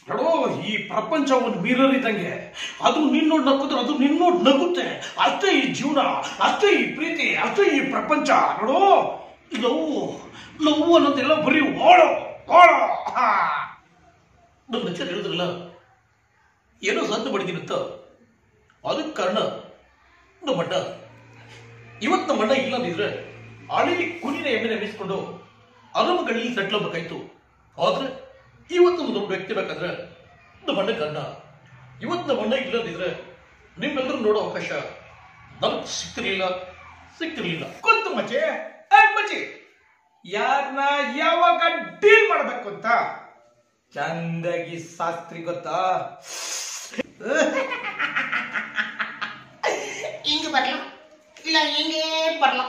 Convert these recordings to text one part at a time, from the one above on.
ನೋಡು ಈ ಪ್ರಪಂಚ ಒಂದು ಮಿರರ್ ಇದ್ದಂಗೆ ಅದು ನಿನ್ನೋಡ್ ನಕ್ಕಿದ್ರೆ ಅದು ನಿನ್ನೋಡ್ ನಗುತ್ತೆ ಅಷ್ಟೇ ಈ ಜೀವನ ಅಷ್ಟೇ ಈ ಪ್ರೀತಿ ಅಷ್ಟೇ ಈ ಪ್ರಪಂಚ ನೋಡು ನೋವು ನೋವು ಅನ್ನೋದೆಲ್ಲ ಬರೀ ಓಳೋ ಓಳೋ ಹಾ. ನಮ್ಮ ಲೆಕ್ಚರ್ ಹೇಳಿದ್ರಲ್ಲ ಏನೋ ಸತ್ತು ಬಡ್ದಿರುತ್ತ ಅದಕ್ಕೆ ಕಾರಣ ನಮ್ಮ ಅಣ್ಣ ಇವತ್ತು ನಮ್ಮ ಅಣ್ಣ ಇಲ್ಲದಿದ್ರೆ ಹಳಿ ಕುಲಿನ ಎಣ್ಣೆ ಬೀಸ್ಕೊಂಡು ಅರಮಗಳಲ್ಲಿ ಸೆಟ್ಲ್ ಆಗ್ಬೇಕಾಯ್ತು ಆದ್ರೆ ಇವತ್ತು ನಮ್ಮ ವ್ಯಕ್ತಿ ಬೇಕಾದ್ರೆ ನಮ್ಮ ಅಣ್ಣ ಗಂಡ ಇವತ್ತು ನಮ್ಮ ಅಣ್ಣ ಇಲ್ಲದಿದ್ರೆ ನಿಮ್ಮೆಲ್ಲರೂ ನೋಡೋ ಅವಕಾಶ ನಮ್ಗೆ ಸಿಕ್ತಿರ್ಲಿಲ್ಲ ಸಿಕ್ತಿರ್ಲಿಲ್ಲ ಗೊತ್ತು ಮಚ್ಚೆ ಏ ಮಚ್ಚಿ ಯಾರನ್ನ ಯಾವಾಗ ಡೀಲ್ ಮಾಡ್ಬೇಕು ಅಂತ ಚಂದಾಗಿ ಶಾಸ್ತ್ರಿ ಗೊತ್ತಾ ಹಿಂಗೆ ಬರಲ್ಲ ಇಲ್ಲ ಹಿಂಗೆ ಬರಲ್ಲ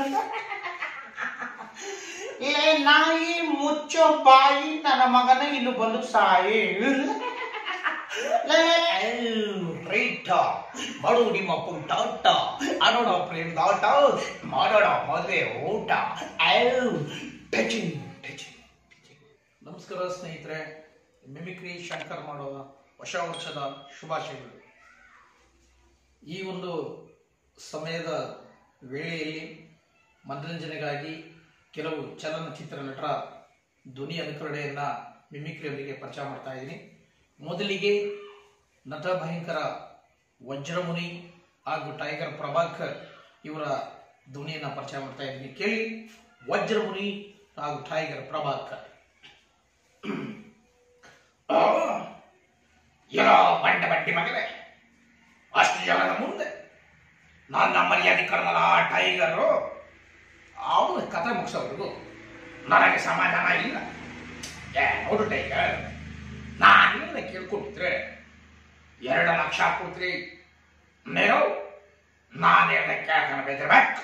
ಇಲ್ಲ ನಾಯಿ ಮುಚ್ಚೋ ಬಾಯಿ ನನ್ನ ಮಗನ ಇನ್ನು ಬಂದು ಸಾಯಿ ರೈಟ್ ಮಾಡು ನಿಮ್ಮ ಪುಟ್ಟಾಟ ಆಡೋಣ ಪ್ರೇಮದಾಟ ಮಾಡೋಣ ಮದುವೆ ಊಟ ಟಚಿಂಗ್ ಟಚಿಂಗ್ ನಮಸ್ಕಾರ ಸ್ನೇಹಿತರೆ ಮಿಮಿಕ್ರಿ ಶಂಕರ್ ಮಾಡುವ ಹೊಸ ವರ್ಷದ ಶುಭಾಶಯಗಳು ಈ ಒಂದು ಸಮಯದ ವೇಳೆಯಲ್ಲಿ ಮನರಂಜನೆಗಾಗಿ ಕೆಲವು ಚಲನಚಿತ್ರ ನಟರ ಧ್ವನಿ ಅನುಕರಣೆಯನ್ನ ಮಿಮಿಕ್ರಿಯೊಂದಿಗೆ ಪರಿಚಯ ಮಾಡ್ತಾ ಇದ್ದೀನಿ ಮೊದಲಿಗೆ ನಟ ಭಯಂಕರ ವಜ್ರಮುನಿ ಹಾಗೂ ಟೈಗರ್ ಪ್ರಭಾಕರ್ ಇವರ ಧ್ವನಿಯನ್ನ ಪರಿಚಯ ಮಾಡ್ತಾ ಇದ್ದೀನಿ ಕೇಳಿ ವಜ್ರಮುನಿ ಹಾಗೂ ಟೈಗರ್ ಪ್ರಭಾಕರ್ ಏನೋ ಬಂಡ ಬಡ್ಡಿ ಮಗನೇ ಅಷ್ಟು ಜನರ ಮುಂದೆ ನನ್ನ ಮರ್ಯಾದೆ ಕರೆದಲ್ಲ ಆ ಟೈಗರು ಅವನ ಕಥೆ ಮುಗಿಸೋವರೆಗೂ ನನಗೆ ಸಮಾಧಾನ ಇಲ್ಲ ಏ ನೋಡು ಟೈಗರ್ ನಾನೇನ ಕೇಳ್ಕೊಟ್ಟಿದ್ರೆ ಎರಡು ಲಕ್ಷ ಕೊಡ್ತೀರಿ ನೀನು ನಾನು ಎರಡಕ್ಕೆ ಹಾಕೊಂಡು ಬೆದರ್ಬೇಕು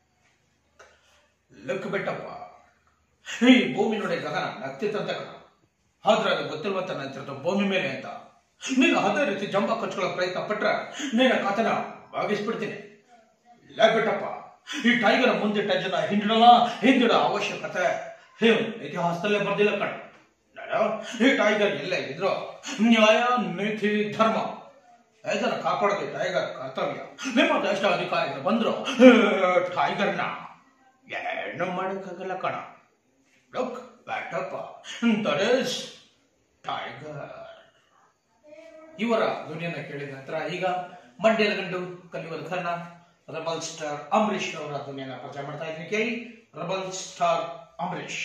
ಲಕ್ ಬೆಟ್ಟಪ್ಪ ಈ ಭೂಮಿ ನೋಡಿ ಗಗನ ನಗ್ತಿತ್ತಂತ ಕಣ ಆದ್ರೆ ಅದು ಗೊತ್ತಿರುವಂತ ನಂತಿರೋದು ಭೂಮಿ ಮೇಲೆ ಅಂತ ನೀನು ಅದೇ ರೀತಿ ಜಂಬ ಕಚ್ಕೊಳ್ಳೋ ಪ್ರಯತ್ನ ಪಟ್ರೆ ನಿನ್ನ ಕಥನ ಭಾಗಿಸ್ಬಿಡ್ತೀನಿ ಇಲ್ಲ ಬೆಟ್ಟಪ್ಪ ಈ ಟೈಗರ್ ಮುಂದಿಟ್ಟ ಜನ ಹಿಂದಿಡಲ್ಲ ಹಿಂದಿಡ ಅವಶ್ಯಕತೆ ಹೇ- ಇತಿಹಾಸದಲ್ಲೇ ಬರ್ದಿಲ್ಲ ಕಣ ನೋಡು, ಈ ಟೈಗರ್ ಎಲ್ಲ ಇದ್ರು ನ್ಯಾಯ ನೀತಿ ಧರ್ಮ ಇದನ್ನ ಕಾಪಾಡೋದು ಟೈಗರ್ ಕರ್ತವ್ಯ ನಿಮ್ಮ ದೇಶ ಅಧಿಕಾರಿಗಳು ಬಂದ್ರು "ಏ, ಟೈಗರ್ನ ಏನು ಮಾಡೋಕ್ಕಾಗಲ್ಲ ಕಣ ಲುಕ್ ಬ್ಯಾಟಪ್ಪ ದಟ್ ಇಸ್ ಟೈಗರ್ ಇವರ ಧ್ವನಿಯನ್ನ ಕೇಳಿದ ನಂತರ ಈಗ ಮಂಡ್ಯದ ಗಂಡು ಕಲಿಯುವ ಕರ್ಣ ರಬಲ್ ಸ್ಟಾರ್ ಅಂಬರೀಷ್ ಅವರ ಧ್ವನಿಯನ್ನ ಪರಿಚಯ ಮಾಡ್ತಾ ಇದ್ದೀನಿ ಕೇಳಿ ರಬಲ್ ಸ್ಟಾರ್ ಅಂಬರೀಷ್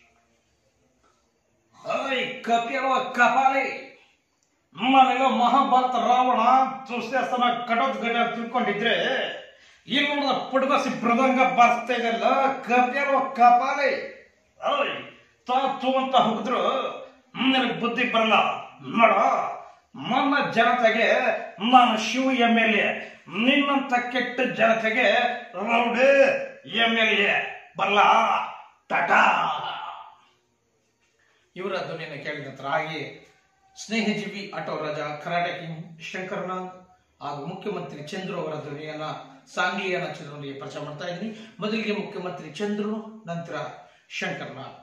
ಐ ಕಪಿಯವ ಕಪಾಲಿ ನನ್ನೆಲ್ಲ ಮಹಾಭಾರತ ರಾವಣ ದುಶ್ಯಾಸನ ಕಡೋದ್ ಗಡ ತಿಳ್ಕೊಂಡಿದ್ರೆ ಇಲ್ಲಿ ನೋಡಿದ ಪುಡ್ಬಸಿ ಮೃದಂಗ ಬಾರಿಸ್ತಾ ಇದೆಲ್ಲ ಕಪಿಯವ ಕಪಾಲಿ ಓಯ್ ತಾತು ಅಂತ ಹೋಗಿದ್ರು ನಿನಗೆ ಬುದ್ಧಿ ಬರಲ್ಲ ನೋಡ ನನ್ನ ಜನತೆಗೆ ನಾನು ಶಿವ ಎಂ ಎಲ್ ಎ ನಿನ್ನಂತ ಕೆಟ್ಟ ಜನತೆಗೆ ರೌಡಿ ಎಂ ಎಲ್ ಎ ಬರಲ್ಲ ಟಾಟಾ ಇವರ ಧ್ವನಿಯನ್ನು ಕೇಳಿದ ನಂತರ ಹಾಗೆ ಸ್ನೇಹಜೀವಿ auto Raja karate king Shankarnag ಹಾಗೂ ಮುಖ್ಯಮಂತ್ರಿ ಚಂದ್ರು ಅವರ ಧ್ವನಿಯನ್ನ ಸಾಂಗ್ಲಿಯನ್ನ ಚಂದ್ರನಿಗೆ ಪರಿಚಯ ಮಾಡ್ತಾ ಇದ್ದೀನಿ ಮೊದಲಿಗೆ ಮುಖ್ಯಮಂತ್ರಿ ಚಂದ್ರು ನಂತರ ಶಂಕರ್ನಾಗ್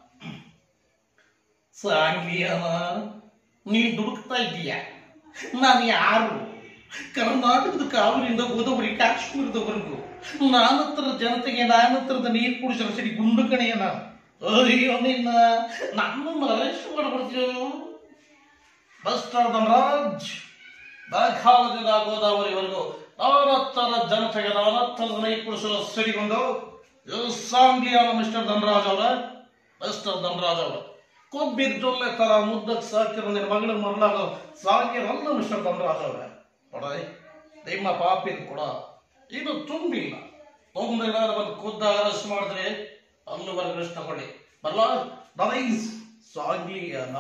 ಸಾಂಗ್ಲಿಯನ ನೀ ದುಡುಕ್ತಾ ಇದ್ದೀಯ ನಾನು ಯಾರು ಕರ್ನಾಟಕದ ಕಾವಲಿಂದ ಗೋದಾವರಿ ಕಾಶ್ಮೀರದವರೆಗೂ ನಾನತ್ರ ಜನತೆಗೆ ನಾನತ್ರದ ನೀರು ಕುಡಿಸಲು ಸರಿ ಗುಂಡು ಕಣೆಯ ನಾನು ಅಯ್ಯೋ ನಿನ್ನ ನನ್ನನ್ನು ಅರೆಸ್ಟ್ ಮಾಡ್ಬಿಡ್ತೀಯೋ ಬಸ್ಟರ್ ರಾಜ್ ಬಾಘಾಲದಿಂದ ಗೋದಾವರಿವರೆಗೂ ನಾನತ್ತರ ಜನತೆಗೆ ನಾನತ್ತರದ ನೀರು ಕುಡಿಸಲು ಸರಿಗೊಂಡು ಸಾಂಗ್ಲಿಯಾನ ಮಿಸ್ಟರ್ ಧನರಾಜ್ ಅವರ ಮಿಸ್ಟರ್ ಧನರಾಜ್ ಅವರ ಕೊಬ್ಬಿದ್ದೊಲ್ಲೆ ತರ ಮುದ್ದಕ್ಕೆ ಸಾಕಿರೋ ನಿನ್ನ ಮಗಳ ಮರಲಾಗ ಸಾಕಿರಲ್ಲ ಮಿಸ್ಟರ್ ಧನರಾಜ್ ಅವರ ನೋಡೈ ನಿಮ್ಮ ಪಾಪಿನ ಕೂಡ ಇದು ತುಂಬಿಲ್ಲ ತುಂಬಿಲ್ಲ ಬಂದು ಖುದ್ದ ಅರೆಸ್ಟ್ ಮಾಡಿದ್ರೆ ಅಲ್ಲಿವರೆಗೂ ಅರೆಸ್ಟ್ ತಗೊಳ್ಳಿ ಬಲ್ಲ ನೈಸ್ ಸಾಗ್ಲಿಯನ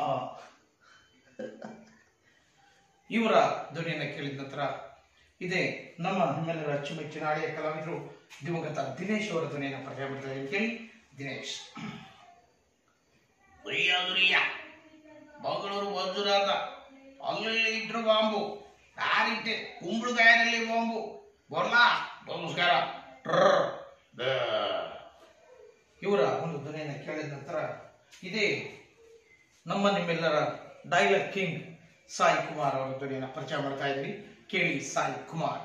ಇವರ ಧ್ವನಿಯನ್ನು ಕೇಳಿದ ನಂತರ ಇದೆ ನಮ್ಮ ನಿಮ್ಮೆಲ್ಲರ ಅಚ್ಚುಮೆಚ್ಚಿನ ಹಳೆಯ ಕಲಾವಿದರು ದಿವಂಗತ ದಿನೇಶ್ ಅವರ ಧ್ವನಿಯನ್ನು ಪರಿಚಯ ಮಾಡ್ತಾ ಇದ್ದೀನಿ ಕೇಳಿ ದಿನೇಶ್ ಉರಿಯ ಉರಿಯ ಮಗಳೂರು ವಜ್ರಾದ ಅಲ್ಲಲ್ಲಿ ಇದ್ರು ಬಾಂಬು ನಾನಿಟ್ಟೆ ಕುಂಬಳಕಾಯಿನಲ್ಲಿ ಬಾಂಬು ಬರ್ಲಾ ನಮಸ್ಕಾರ ಟ್ರರ್. ಬೇ. ಇವರ ಒಂದು ಧ್ವನಿಯನ್ನು ಕೇಳಿದ ನಂತರ ಇದೇ ನಮ್ಮ ನಿಮ್ಮೆಲ್ಲರ ಡೈಲಾಗ್ ಕಿಂಗ್ ಸಾಯಿ ಕುಮಾರ್ ಅವರ ಧ್ವನಿಯನ್ನ ಪರಿಚಯ ಮಾಡ್ತಾ ಇದ್ವಿ ಕೇಳಿ ಸಾಯಿ ಕುಮಾರ್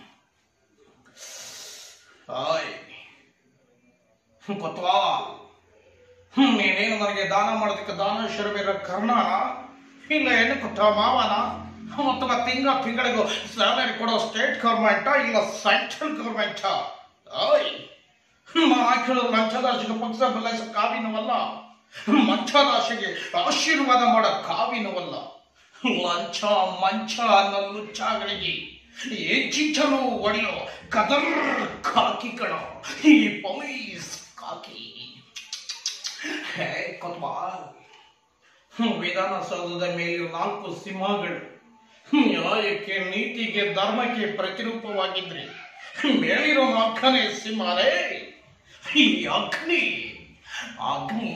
ಹಾಯ್ ಗೊತ್ತಾ ಹ್ಮ್ ನೀನೇನು ನನಗೆ ದಾನ ಮಾಡೋದಕ್ಕೆ ದಾನ ಶರಬೇರ ಕರ್ಣನ ಇಲ್ಲ ಏನು ಕೊಟ್ಟ ಮಾವನ ಅಥವಾ ತಿಂಗಳ ತಿಂಗಳಿಗೂ ಸ್ಯಾಲರಿ ಕೊಡೋ ಸ್ಟೇಟ್ ಗೌರ್ಮೆಂಟ ಇಲ್ಲ ಸೆಂಟ್ರಲ್ ಗೌರ್ಮೆಂಟ ಓಯ್ ಹಾಕಿರೋ ಲಂಚದಾಶಿಗೆ ಪಕ್ಷ ಬದಲಾಯಿಸೋ ಕಾವಿನವಲ್ಲ ಮಂಚದಾಶಿಗೆ ಆಶೀರ್ವಾದ ಮಾಡೋ ಕಾವಿನವಲ್ಲ ಲಂಚ ಮಂಚ ಅನ್ನೋ ಲುಚ್ಚಾಗಳಿಗೆ ಹೆಚ್ಚಿಚ್ಚಲು ಒಡೆಯೋ ಕದರ್ ಕಾಕಿ ಕಣ ಈ ಪೊಲೀಸ್ ಕಾಕಿ ಹೇ ಕೊತ್ವಾಲ್ ವಿಧಾನಸೌಧದ ಮೇಲೆ ನಾಲ್ಕು ಸಿಂಹಗಳು ನ್ಯಾಯಕ್ಕೆ ನೀತಿಗೆ ಧರ್ಮಕ್ಕೆ ಪ್ರತಿರೂಪವಾಗಿದ್ರಿ ಮೇಲಿರೋ ನಾಲ್ಕನೇ ಸಿಂಹರೇ ಈ ಅಗ್ನಿ ಅಗ್ನಿ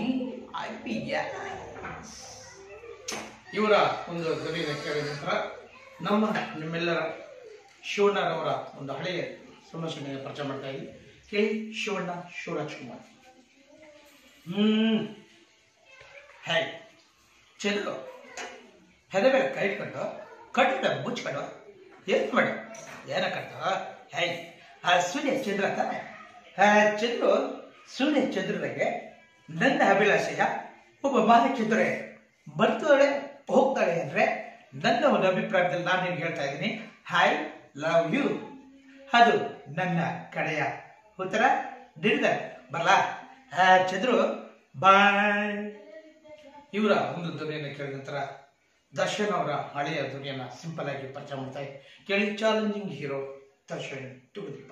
IPS. ಇವರ ಒಂದು ಧ್ವನಿಯ ಕೇಳಿದ ನಂತರ ನಮ್ಮ ನಿಮ್ಮೆಲ್ಲರ ಶಿವಣ್ಣರವರ ಒಂದು ಹಳೆಯ ಸಂಭಾಷಣೆಯ ಪರಿಚಯ ಮಾಡ್ತಾ ಇದ್ವಿ ಕೇಳಿ ಶಿವಣ್ಣ ಶಿವರಾಜ್ ಕುಮಾರ್ ಹ್ಮ್ ಹೇ ಚಂದ್ರು ಹೆದೆ ಮೇಲೆ ಕೈ ಇಟ್ಕೊಂಡು ಕಟ್ಟಿದ ಮುಚ್ಕೊಂಡು ಏನ್ ಮಾಡ ಏನ ಕಟ್ಟ ಹೇ ಆ ಸೂರ್ಯ ಚಂದ್ರ ತಾನೆ ಆ ಚಂದ್ರು ಸೂರ್ಯ ಚಂದ್ರನಿಗೆ ನನ್ನ ಅಭಿಲಾಷೆಯ ಒಬ್ಬ ಮಾನಚಿದ್ರೆ ಬರ್ತಾಳೆ ಹೋಗ್ತಾಳೆ ಅಂದ್ರೆ ನನ್ನ ಒಂದು ಅಭಿಪ್ರಾಯದಲ್ಲಿ ನಾನು ನಿನ್ಗೆ ಹೇಳ್ತಾ ಇದ್ದೀನಿ ಹೈ ಲವ್ ಯು ಅದು ನನ್ನ ಕಡೆಯ ಉತ್ತರ ನಿಡ್ದ ಬರಲ್ಲ ಆ ಚಂದ್ರು ಬಾಯ್ ಇವರ ಒಂದು ಧ್ವನಿಯನ್ನು ಕೇಳಿದ ನಂತರ ದರ್ಶನ್ ಅವರ ಹಳೆಯ ಧ್ವನಿಯನ್ನ ಸಿಂಪಲ್ ಆಗಿ ಪರಿಚಯ ಮಾಡ್ತಾ ಇದ್ದೆ. ಕೇಳಿ ಚಾಲೆಂಜಿಂಗ್ ಹೀರೋ ದರ್ಶನ್ ತುಗುದೀಪ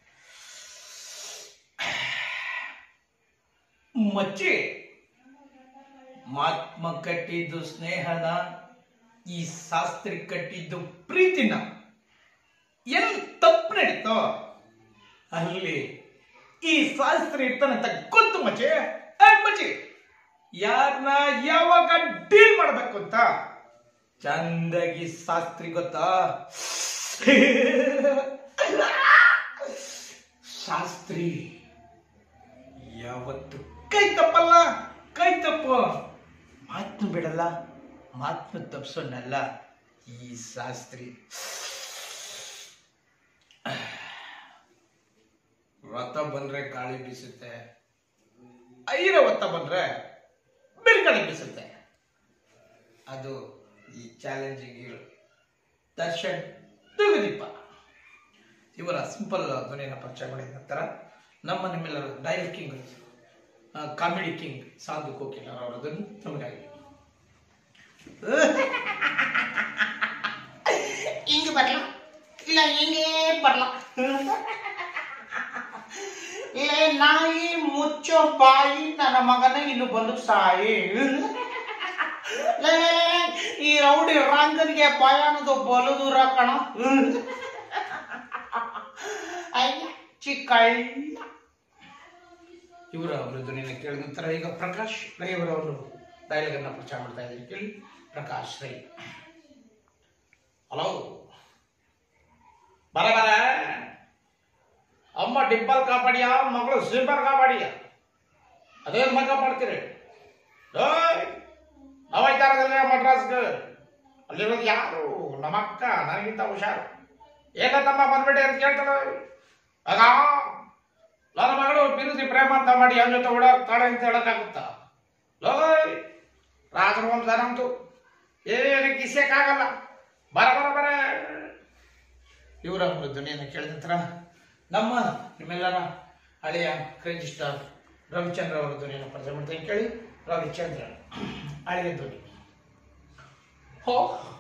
ಮಚ್ಚೆ ಮಾತ್ಮ ಕಟ್ಟಿದ್ದು ಸ್ನೇಹನ ಈ ಶಾಸ್ತ್ರಿ ಕಟ್ಟಿದ್ದು ಪ್ರೀತಿನ ಎಲ್ಲಿ ತಪ್ಪು ನಡೀತೋ ಅಲ್ಲಿ ಈ ಶಾಸ್ತ್ರಿ ಇರ್ತಾನಂತ ಗೊತ್ತು ಮಚ್ಚೆ ಏ ಮಚ್ಚೆ ಯಾರನ್ನ ಯಾವಾಗ ಡೀಲ್ ಮಾಡ್ಬೇಕು ಅಂತ ಚಂದಾಗಿ ಶಾಸ್ತ್ರಿ ಗೊತ್ತಾ ಶಾಸ್ತ್ರಿ ಯಾವತ್ತು ಕೈ ತಪ್ಪಲ್ಲ ಕೈ ತಪ್ಪು ಮಾತು ಬಿಡಲ್ಲ ಮಾತು ತಪ್ಸೋನಲ್ಲ ಈ ಶಾಸ್ತ್ರಿ ವ್ರತ ಬಂದ್ರೆ ಗಾಳಿ ಬೀಸುತ್ತೆ ಐರವತ್ತ ಬಂದ್ರೆ ಬಿರುಗಾಳಿ ಬೀಸುತ್ತೆ ಅದು ಈ ಚಾಲೆಂಜಿಂಗ್ ದರ್ಶನ್ ತುಗುದೀಪ ಇವರ ಸಿಂಪಲ್ ಧ್ವನಿಯನ್ನು ಪರಿಚಯ ಮಾಡಿದ ನಂತರ ನಮ್ಮ ನಿಮ್ಮೆಲ್ಲರ ಡೈಲ್ ಕಿಂಗ್ ಕಾಮಿಡಿ ಕಿಂಗ್ ಸಾಧು ಕೋಕಿಲ ಅವರದನ್ನು ನಮಗಾಗಿ ಹಿಂಗ್ ಬರ್ಲ ಇಲ್ಲ ಹಿಂಗೇ ಬರ್ಲ ಇಲ್ಲ ನಾಯಿ ಮುಚ್ಚೋ ಬಾಯಿ ನನ್ನ ಮಗನ ಇನ್ನು ಬಂದು ಸಾಯಿ ಲೇ, ಲೇ, ಲೇ, ಲೇ, ಈ ರೌಡಿ ರಂಗನಿಗೆ ಭಯ ಅನ್ನೋದು ಬಲು ದೂರ ಕಣ ಅಯ್ಯ ಚಿಕ್ಕಳ್ಳ ಇವರ ಒಂದು ಧ್ವನಿಯನ್ನು ಕೇಳಿದ ನಂತರ ಈಗ ಪ್ರಕಾಶ್ ರೈ ಅವರ ಒಂದು ಡೈಲಾಗ್ ಅನ್ನ ಪರಿಚಯ ಮಾಡ್ತಾ ಇದ್ದೀನಿ ಕೇಳಿ ಪ್ರಕಾಶ್ ರೈ ಹಲೋ ಬರ ಬರ ಅಮ್ಮ ಡಿಂಪಲ್ ಕಾಪಾಡಿಯ ಮಗಳು ಸ್ಲೀಪರ್ ಕಾಪಾಡಿಯ ಅದೇನ್ ಮಗ ಮಾಡ್ತೀರಿ ಏಯ್ ನಾವ್ ಹೋಯ್ತಾರದಲ್ಲ ಮಡ್ರಾಸ್ಗೆ ಅಲ್ಲಿರೋದು ಯಾರು ನಮ್ಮ ಅಕ್ಕ ನನಗಿಂತ ಹುಷಾರು ಏನಂತಮ್ಮ ಬಂದ್ಬಿಟ್ಟೆ ಅಂತ ಕೇಳ್ತಾಳೆ ಆಗ ನನ್ನ ಮಗಳು ಬಿರುಸಿ ಪ್ರೇಮ ಅಂತ ಮಾಡಿ ಅವನ ಜೊತೆ ಓಡಾಡ್ತಾಳೆ ಅಂತ ಹೇಳಕ್ಕಾಗುತ್ತಾ ಲೋಯ್ ರಾಜವಂಶ ನಮ್ದು ಏನು ಕಿಸಕ್ಕಾಗಲ್ಲ ಬರ ಬರ ಬರ ಇವರ ಒಂದು ಧ್ವನಿಯನ್ನು ಕೇಳಿದ ನಂತರ ನಮ್ಮ ನಿಮ್ಮೆಲ್ಲರ ಹಳೆಯ ಕ್ರೇಜಿ ಸ್ಟಾರ್ ರವಿಚಂದ್ರ ಅವರ ಧ್ವನಿಯನ್ನು ಪರಿಚಯ ಮಾಡ್ತೀನಿ ಕೇಳಿ ರವಿಚಂದ್ರ ಹಳೆಯ ಧ್ವನಿ ಹೋ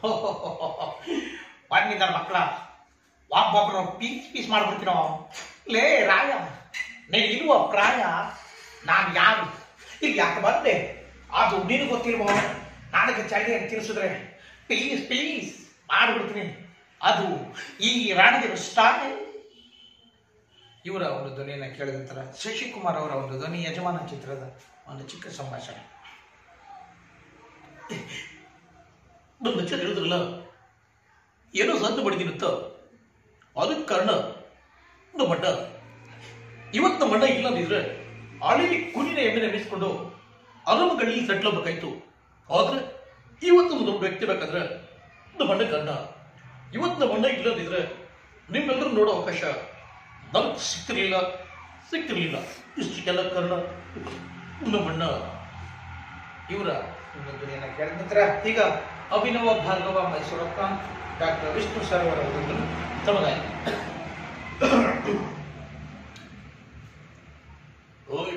ಬನ್ನಿದ ಮಕ್ಕಳ ಒಬ್ಬೊಬ್ರು ಪೀಸ್ ಪೀಸ್ ಮಾಡ್ಬಿಡ್ತೀನೋ ಲೇ ರಾಯ ನೀ ಇರುವ ಪ್ರಾಯ ನಾನು ಯಾರು ಈಗ ಯಾಕೆ ಬಂದೆ ಅದು ನೀನು ಗೊತ್ತಿಲ್ವೋ ನನಗೆ ಚಳಿ ಅಂತ ತಿಳಿಸಿದ್ರೆ ಪ್ಲೀಸ್ ಪ್ಲೀಸ್ ಮಾಡ್ಬಿಡ್ತೀನಿ ಅದು ಈ ರಾಣಿಗೆ ಸ್ಟಾರ್ ಇವರ ಒಂದು ಧ್ವನಿಯನ್ನು ಕೇಳಿದ ನಂತರ ಶಶಿಕುಮಾರ್ ಅವರ ಒಂದು ಧ್ವನಿ ಯಜಮಾನ ಚಿತ್ರದ ಒಂದು ಚಿಕ್ಕ ಸಂಭಾಷಣೆ ನಮ್ಮ ಬಚ್ಚ ಹೇಳಿದ್ರಲ್ಲ ಏನೋ ಸದ್ದು ಬಡಿದಿರುತ್ತ ಅದಕ್ಕೆ ಕಾರಣ ನಮ್ಮ ಮಠ ಇವತ್ತು ನಮ್ಮ ಮಠ ಇಲ್ಲದಿದ್ರೆ ಅಳಿಲಿ ಕುಲಿನ ಎಮ್ಮೆ ನೆನೆಸ್ಕೊಂಡು ಅರಮಗಳಲ್ಲಿ ಸೆಟ್ಲ್ ಆಗ್ಬೇಕಾಯ್ತು ಆದ್ರೆ ಇವತ್ತು ಒಂದು ವ್ಯಕ್ತಿ ಬೇಕಾದ್ರೆ ನಮ್ಮಣ್ಣ ಗಂಡ ಇವತ್ತು ನಮ್ಮಣ್ಣ ಇಲ್ಲದಿದ್ರೆ ನಿಮ್ಮೆಲ್ಲರೂ ನೋಡೋ ಅವಕಾಶ ನನಗೆ ಸಿಕ್ತಿರ್ಲಿಲ್ಲ ಸಿಕ್ತಿರ್ಲಿಲ್ಲ ಇಷ್ಟಕ್ಕೆಲ್ಲ ಕಾರಣ ನಮ್ಮಣ್ಣ ಇವರ ಒಂದು ಧ್ವನಿಯನ್ನ ಕೇಳಿದ ನಂತರ ಈಗ ಅಭಿನವ ಭಾರ್ಗವ ಮೈಸೂರಪ್ಪ ಡಾಕ್ಟರ್ ವಿಷ್ಣು ಸರ್ ಅವರ ಒಂದು ತಮಗಾಯಿ ಓಯ್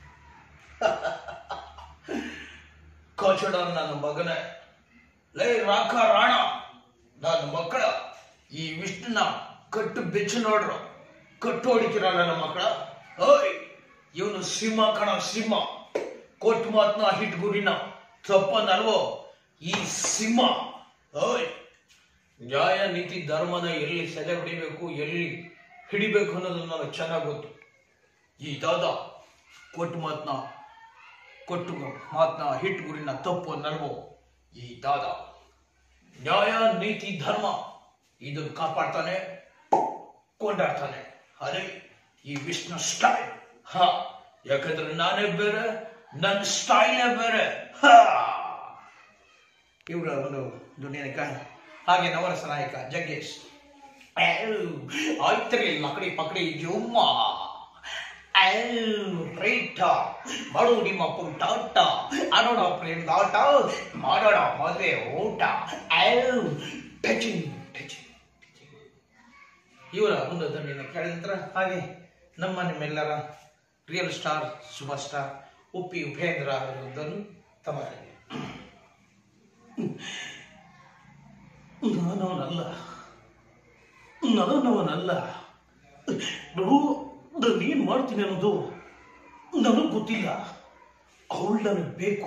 ಕಚಡ ನನ್ನ ಮಗನೇ ಲೇ ರಾಖ ರಾಣ ನನ್ನ ಮಕ್ಕಳ ಈ ವಿಷ್ಣುನ ಕಟ್ಟು ಬೆಚ್ಚು ನೋಡ್ರು ಕಟ್ಟು ಹೊಡಿತೀರ ನನ್ನ ಮಕ್ಕಳ ಓಯ್ ಇವನು ಸಿಂಹ ಕಣ ಸಿಂಹ ಕೊಟ್ಟು ಮಾತ್ನ ಹಿಟ್ ಗುರಿನ ತಪ್ಪನಲ್ವೋ ಈ ಸಿಂಹ ಓಯ್ ನ್ಯಾಯ ನೀತಿ ಧರ್ಮನ ಎಲ್ಲಿ ಸೆಲೆ ಹೊಡಿಬೇಕು ಎಲ್ಲಿ ಹಿಡಿಬೇಕು ಅನ್ನೋದು ನನಗೆ ಚೆನ್ನಾಗಿ ಗೊತ್ತು ಈ ದಾದ ಕೊಟ್ಟು ಮಾತ್ನ ಕೊಟ್ಟು ಮಾತ್ನ ಹಿಟ್ ಗುರಿನ ತಪ್ಪು ನಲ್ವೋ ಈ ದಾದ ನ್ಯಾಯ ನೀತಿ ಧರ್ಮ ಇದನ್ನು ಕಾಪಾಡ್ತಾನೆ ಕೊಂಡಾಡ್ತಾನೆ ಅದೇ ಈ ವಿಷ್ಣು ಸ್ಟೈಲ್ ಹಾ ಯಾಕಂದ್ರೆ ನಾನೇ ಬೇರೆ ನನ್ನ ಸ್ಟೈಲೇ ಬೇರೆ ಹಾ ಇವರ ಒಂದು ಧ್ವನಿಯನ್ನ ಹಾಗೆ ನವರಸ ನಾಯಕ ಜಗ್ಗೇಶ್ ಆಯ್ತರಿ ಲಕಡಿ ಪಕಡಿ ಜುಮ್ಮ ರೈಟ ಮಾಡು ನಿಮ್ಮ ಪುಟ್ಟಾಟ ಆಡೋಣ ಪ್ರೇಮದಾಟ ಮಾಡೋಣ ಮದುವೆ ಊಟ ಟಚಿಂಗ್ ಟಚಿಂಗ್ ಇವರ ಒಂದು ಧ್ವನಿಯನ್ನು ಕೇಳಿದ ನಂತರ ಹಾಗೆ ನಮ್ಮ ನಿಮ್ಮೆಲ್ಲರ real star super star Uppi Upendra ಅವರೊಂದನ್ನು ತಮಗೆ ನಾನವನಲ್ಲ ನಾನವನಲ್ಲ ನೋಡು ನಾನೇನ್ ಮಾಡ್ತೀನಿ ಅನ್ನೋದು ನನಗೆ ಗೊತ್ತಿಲ್ಲ ಅವಳು ನನಗೆ ಬೇಕು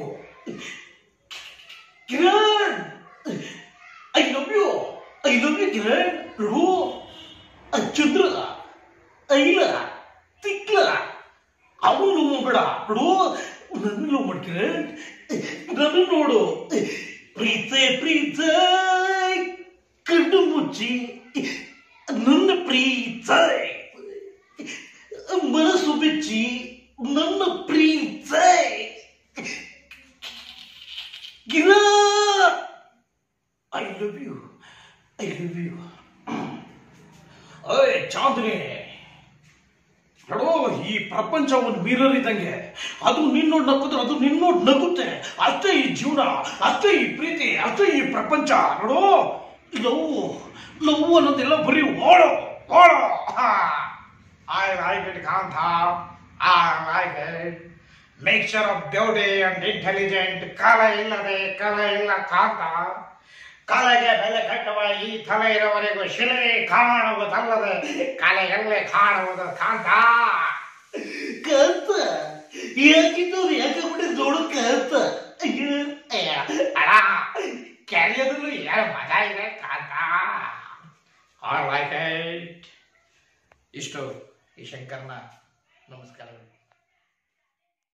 Kiran I love you I love you Kiran ನೋಡು ಆ ಚಂದ್ರ ಐಲ ತಿಕ್ಲ ಅವನು ಲವ್ ಬೇಡ ನೋಡು ನನ್ನ ಲವ್ ಮಾಡ್ತೀರ ನನ್ನ ನೋಡು ಪ್ರೀತೆ ಪ್ರೀತೆ ಕಣ್ಣು ಮುಚ್ಚಿ ನನ್ನ ಪ್ರೀತೆ ಮನಸ್ಸು ಬಿಚ್ಚಿ ನನ್ನ ಪ್ರೀತೆ ಗಿರ I love you I love you ಅಯ್ಯ ಚಾಂದ್ರಿ ನೋಡು ಈ ಪ್ರಪಂಚ ಒಂದು ಮಿರರ್ ಇದ್ದಂಗೆ ಅದು ನಿನ್ನೋಡ್ ನಕ್ಕಿದ್ರೆ ಅದು ನಿನ್ನೋಡ್ ನಗುತ್ತೆ ಅಷ್ಟೇ ಈ ಜೀವನ ಅಷ್ಟೇ ಈ ಪ್ರೀತಿ ಅಷ್ಟೇ ಈ ಪ್ರಪಂಚ ನೋಡು ಲವ್ ಲವ್ ಅನ್ನೋದೆಲ್ಲ ಬರೀ ಓಡೋ ಓಡೋ I like it, Kanta. I like it. Mixture of beauty and intelligent. ಕಲೆ ಇಲ್ಲದೆ ಕಲೆ ಇಲ್ಲ ಕಾಂತ ಕಲೆಗೆ ಬೆಲೆ ಕಟ್ಟುವ ಈ ತಲೆ ಇರುವವರೆಗೂ ಶಿಲೆ ಕಾಣುವುದಲ್ಲದೆ ಕಲೆಯಲ್ಲೇ ಕಾಣುವುದು ಕಾಂತ ಕತ್ತ ಯಾಕಿದ್ದವ್ರು ಯಾಕೆ ಬಿಟ್ಟು ನೋಡು ಕತ್ತ ಏ, ಅಣ್ಣ ಕೆರೆಯೋದ್ರಲ್ಲೂ ಏನು ಮಜಾ ಇದೆ ಕಾಂತ ಐ ಲೈಕ್ ಇಟ್ ಇಷ್ಟು ಈ ಶಂಕರ್ನ ನಮಸ್ಕಾರಗಳು